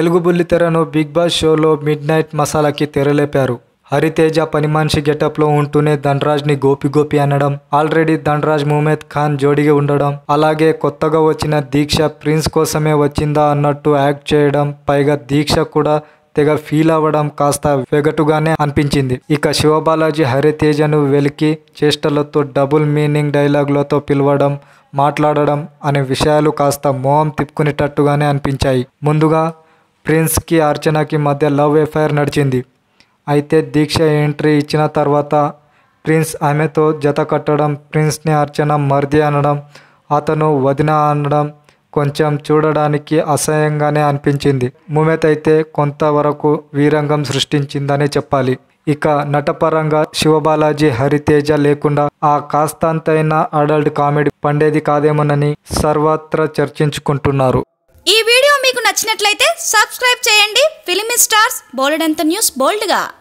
తెలుగు బుల్లితెరను Bigg Boss షోలో midnight మసాలాకి తెరలేపారు హరితేజ పని మనిషి గెటప్లో ఉంటూనే ధనరాజ్ని గోపి గోపి అనడం ఆల్రెడీ ధనరాజ్ ముమేద్ ఖాన్ జోడిగా ఉండడం అలాగే కొత్తగా వచ్చిన దీక్ష ప్రిన్స్ కోసమే వచ్చిందా అన్నట్టు యాక్ట్ చేయడం పైగా దీక్ష కూడా తెగ ఫీల్ అవ్వడం కాస్త వెగటుగానే అనిపించింది ఇక శివబాలాజీ హరితేజను వెలికి చేష్టలతో డబుల్ మీనింగ్ డైలాగులతో పిలవడం మాట్లాడడం అనే విషయాలు కాస్త మోహం తిప్పుకునేటట్టుగానే అనిపించాయి ముందుగా ప్రిన్స్కి అర్చనకి మధ్య లవ్ ఎఫైర్ నడిచింది అయితే దీక్ష ఎంట్రీ ఇచ్చిన తర్వాత ప్రిన్స్ ఆమెతో జత కట్టడం ప్రిన్స్ని అర్చన మర్ది అనడం అతను వదిన అనడం కొంచెం చూడడానికి అసహ్యంగానే అనిపించింది ముమెత్ అయితే కొంతవరకు వీరంగం సృష్టించిందనే చెప్పాలి ఇక నటపరంగా శివబాలాజీ హరితేజ లేకుండా ఆ కాస్తంతైన అడల్ట్ కామెడీ పండేది కాదేమోనని సర్వత్రా చర్చించుకుంటున్నారు ఈ వీడియో మీకు నచ్చినట్లయితే సబ్స్క్రైబ్ చేయండి ఫిలిమి స్టార్స్ బోలెడంత న్యూస్ బోల్డ్గా